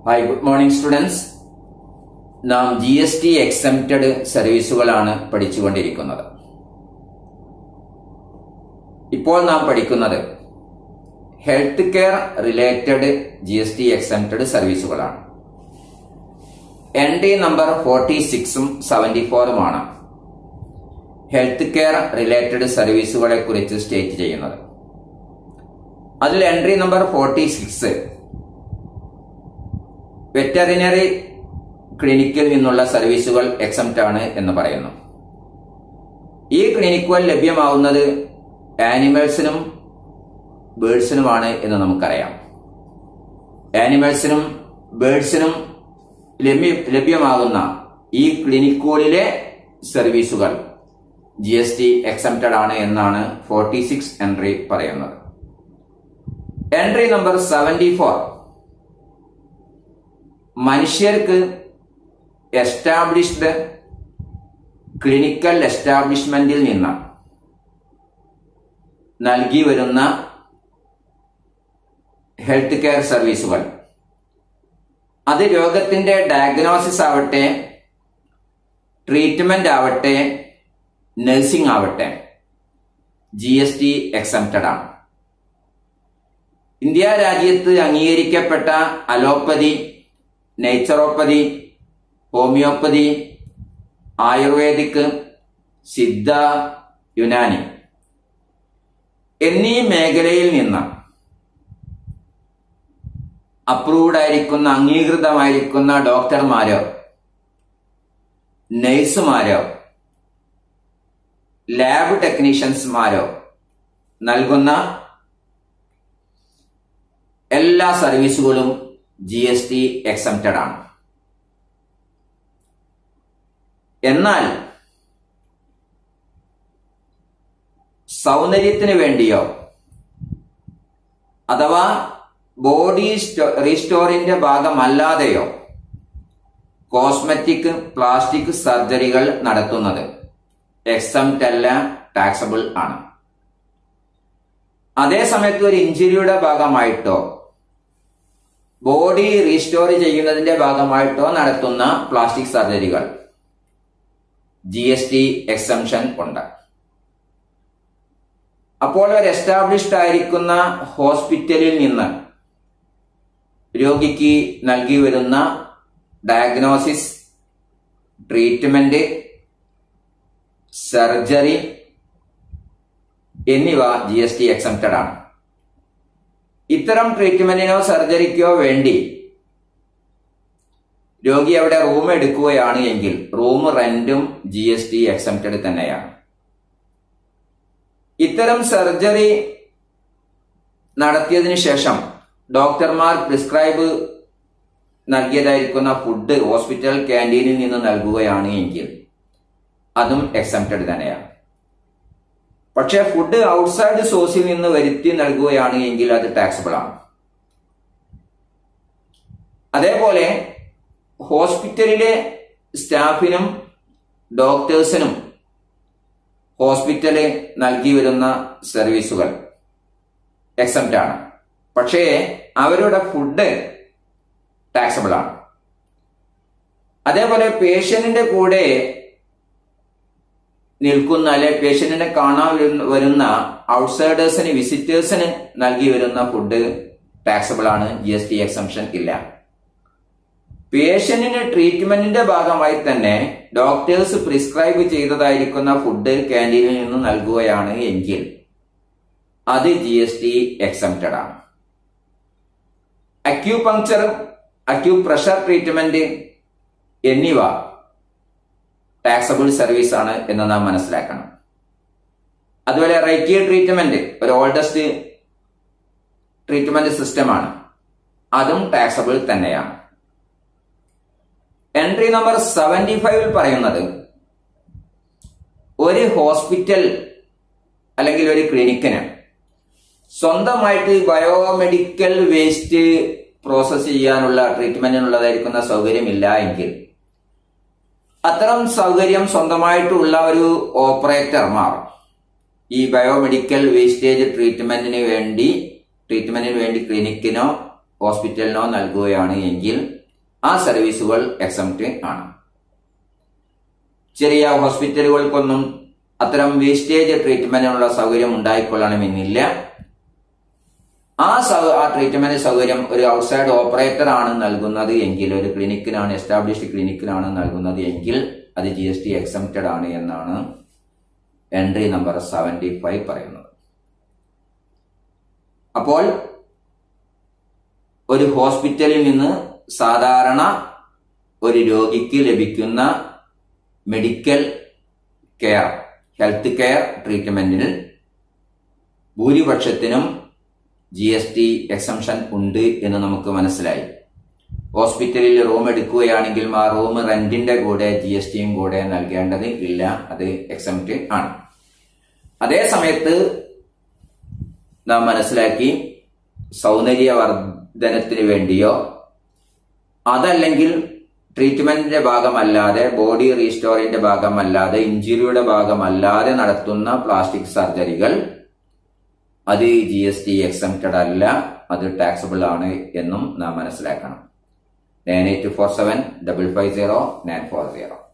hi good morning students നാം G S T exempted സർവീസുകളാണ് പഠിച്ചുകൊണ്ടിരിക്കുന്നത് ഇപ്പോൾ നാം പഠിക്കുന്നത് health care related G S T exempted സർവീസുകളാണ് എൻ ഡി നമ്പർ ഫോർട്ടി സിക്സും സെവന്റി ഫോറുമാണ് ഹെൽത്ത് കെയർ റിലേറ്റഡ് സർവീസുകളെ കുറിച്ച് സ്റ്റേറ്റ് ചെയ്യുന്നത് അതിൽ entry number forty six veterinary ക്ലിനിക്കിൽ നിന്നുള്ള സർവീസുകൾ എക്സംപ്റ്റ് ആണ് എന്ന് പറയുന്നു ഈ ക്ലിനിക്കുകൾ ലഭ്യമാവുന്നത് ആനിമൽസിനും ബേഡ്സിനുമാണ് എന്ന് നമുക്കറിയാം ആനിമൽസിനും ബേഡ്സിനും ലഭ്യമാകുന്ന ഈ ക്ലിനിക്കുകളിലെ സർവീസുകൾ ജി എസ് ടി എക്സംപ്റ്റഡ് ആണ് എന്നാണ് ഫോർട്ടി സിക്സ് എൻട്രി പറയുന്നത് എൻട്രി നമ്പർ സെവന്റി ഫോർ മനുഷ്യർക്ക് എസ്റ്റാബ്ലിഷ്ഡ് ക്ലിനിക്കൽ എസ്റ്റാബ്ലിഷ്മെന്റിൽ നിന്ന് നൽകി വരുന്ന ഹെൽത്ത് കെയർ സർവീസുകൾ അത് രോഗത്തിന്റെ ഡയഗ്നോസിസ് ആവട്ടെ ട്രീറ്റ്മെന്റ് ആവട്ടെ നഴ്സിംഗ് ആവട്ടെ ജി എസ് ടി എക്സംപ്റ്റഡ് ആണ് ഇന്ത്യ രാജ്യത്ത് അംഗീകരിക്കപ്പെട്ട allopathy naturopathy homeopathy ayurvedic Siddha Unani എന്നീ മേഖലയിൽ നിന്ന് അപ്രൂവ്ഡ് ആയിരിക്കുന്ന അംഗീകൃതമായിരിക്കുന്ന ഡോക്ടർമാരോ നഴ്സുമാരോ ലാബ് ടെക്നീഷ്യൻസ്മാരോ നൽകുന്ന എല്ലാ സർവീസുകളും ജി എസ് ടി എക്സംപ്റ്റഡ് ആണ് എന്നാൽ സൗന്ദര്യത്തിന് വേണ്ടിയോ അഥവാ ബോഡി റീസ്റ്റോറിന്റെ ഭാഗമല്ലാതെയോ കോസ്മെറ്റിക് പ്ലാസ്റ്റിക് സർജറികൾ നടത്തുന്നത് എക്സംപ്റ്റ് അല്ല ടാക്സബിൾ ആണ് അതേ സമയത്ത് ഒരു ഇഞ്ചുറിയുടെ ഭാഗമായിട്ടോ ബോഡി റീസ്റ്റോർ ചെയ്യുന്നതിന്റെ ഭാഗമായിട്ടോ നടത്തുന്ന പ്ലാസ്റ്റിക് സർജറികൾ ജി എസ് ടി എക്സംഷൻ ഉണ്ട് അപ്പോൾ ഒരു എസ്റ്റാബ്ലിഷ്ഡ് ആയിരിക്കുന്ന ഹോസ്പിറ്റലിൽ നിന്ന് രോഗിക്ക് നൽകി വരുന്ന ഡയഗ്നോസിസ് ട്രീറ്റ്മെന്റ് സർജറി എന്നിവ ജി എസ് ടി എക്സംപ്റ്റഡ് ആണ് ഇത്തരം ട്രീറ്റ്മെന്റിനോ സർജറിക്കോ വേണ്ടി രോഗി അവിടെ റൂം എടുക്കുകയാണ് എങ്കിൽ റൂം റെന്റും ജി എസ് ടി എക്സംപ്റ്റഡ് തന്നെയാണ് ഇത്തരം സർജറി നടത്തിയതിനു ശേഷം ഡോക്ടർമാർ പ്രിസ്ക്രൈബ് നൽകിയതായിരിക്കുന്ന ഫുഡ് ഹോസ്പിറ്റൽ ക്യാൻറ്റീനിൽ നിന്ന് നൽകുകയാണ് എങ്കിൽ അതും എക്സംപ്റ്റഡ് തന്നെയാണ് പക്ഷെ ഫുഡ് ഔട്ട്സൈഡ് സോഴ്സിൽ നിന്ന് വരുത്തി നൽകുകയാണ് എങ്കിൽ അത് ടാക്സബിൾ ആണ് അതേപോലെ ഹോസ്പിറ്റലിലെ സ്റ്റാഫിനും ഡോക്ടേഴ്സിനും ഹോസ്പിറ്റല് നൽകി വരുന്ന സർവീസുകൾ എക്സംപ്റ്റ് ആണ് പക്ഷേ അവരുടെ ഫുഡ് ടാക്സബിൾ ആണ് അതേപോലെ പേഷ്യന്റിന്റെ കൂടെ നിൽക്കുന്ന അല്ലെ പേഷ്യന്റിനെ കാണാൻ വരുന്ന ഔട്ട്സൈഡേഴ്സിന് വിസിറ്റേഴ്സിന് നൽകി വരുന്ന ഫുഡ് ടാക്സബിൾ ആണ് ജി എസ് ടി എക്സംഷൻ ഇല്ല പേഷ്യന്റിന് ട്രീറ്റ്മെന്റിന്റെ ഭാഗമായി തന്നെ ഡോക്ടേഴ്സ് പ്രിസ്ക്രൈബ് ചെയ്തതായിരിക്കുന്ന ഫുഡ് ക്യാൻറ്റീനിൽ നിന്ന് നൽകുകയാണ് എങ്കിൽ അത് ജി എസ് ടി എക്സംപ്റ്റഡ് ആണ് അക്യൂപങ്ക്ചർ അക്യൂ പ്രഷർ ട്രീറ്റ്മെന്റ് എന്നിവ ടാക്സബിൾ സർവീസ് ആണ് എന്ന് നാം മനസ്സിലാക്കണം അതുപോലെ റൈക്കി ട്രീറ്റ്മെന്റ് ഒരു ഓൾഡസ്റ്റ് ട്രീറ്റ്മെന്റ് സിസ്റ്റമാണ് അതും ടാക്സബിൾ തന്നെയാണ് എൻട്രി നമ്പർ സെവന്റി ഫൈവിൽ പറയുന്നത് ഒരു ഹോസ്പിറ്റൽ അല്ലെങ്കിൽ ഒരു ക്ലിനിക്കിന് സ്വന്തമായിട്ട് ബയോമെഡിക്കൽ വേസ്റ്റ് പ്രോസസ് ചെയ്യാനുള്ള ട്രീറ്റ്മെന്റിനുള്ളതായിരിക്കുന്ന സൗകര്യമില്ല എങ്കിൽ അത്തരം സൗകര്യം സ്വന്തമായിട്ടുള്ള ഒരു ഓപ്പറേറ്റർമാർ ഈ ബയോമെഡിക്കൽ വേസ്റ്റേജ് ട്രീറ്റ്മെന്റിന് വേണ്ടി ട്രീറ്റ്മെന്റിന് വേണ്ടി ക്ലിനിക്കിനോ ഹോസ്പിറ്റലിനോ നൽകുകയാണ് എങ്കിൽ ആ സർവീസുകൾ എക്സംപ്റ്റ് ആണ് ചെറിയ ഹോസ്പിറ്റലുകൾക്കൊന്നും അത്തരം വേസ്റ്റേജ് ട്രീറ്റ്മെന്റിനുള്ള സൗകര്യം ഉണ്ടായിക്കൊള്ളണമെന്നില്ല ആ സൗ- ആ ട്രീറ്റ്മെന്റ് സൗകര്യം ഒരു ഔട്ട്സൈഡ് ഓപ്പറേറ്റർ ആണ് നൽകുന്നത് എങ്കിൽ ഒരു ക്ലിനിക്കിനാണ് എസ്റ്റാബ്ലിഷ്ഡ് ക്ലിനിക്കിനാണ് നൽകുന്നത് എങ്കിൽ അത് ജി എസ് ടി എക്സംപ്റ്റഡ് ആണ് എന്നാണ് എൻട്രി നമ്പർ സെവന്റി ഫൈവ് പറയുന്നത് അപ്പോൾ ഒരു ഹോസ്പിറ്റലിൽ നിന്ന് സാധാരണ ഒരു രോഗിക്ക് ലഭിക്കുന്ന മെഡിക്കൽ കെയർ ഹെൽത്ത് കെയർ ട്രീറ്റ്മെന്റിൽ ഭൂരിപക്ഷത്തിനും ജി എസ് ടി എക്സംഷൻ ഉണ്ട് എന്ന് നമുക്ക് മനസ്സിലായി ഹോസ്പിറ്റലിൽ റൂം എടുക്കുകയാണെങ്കിൽ ആ റൂം റെന്റിന്റെ കൂടെ ജി എസ് ടിയും കൂടെ നൽകേണ്ടത് ഇല്ല അത് എക്സംപ്റ്റ് ആണ് അതേ സമയത്ത് നാം മനസ്സിലാക്കി സൗന്ദര്യവർദ്ധനത്തിന് വേണ്ടിയോ അതല്ലെങ്കിൽ ട്രീറ്റ്മെന്റിന്റെ ഭാഗമല്ലാതെ ബോഡി റീസ്റ്റോറിന്റെ ഭാഗമല്ലാതെ ഇഞ്ചുറിയുടെ ഭാഗമല്ലാതെ നടത്തുന്ന പ്ലാസ്റ്റിക് സർജറികൾ അത് ജി എസ് ടി എക്സംപ്റ്റഡ് അല്ല അത് ടാക്സബിൾ ആണ് എന്നും നാം മനസ്സിലാക്കണം nine eight four seven double five zero nine four zero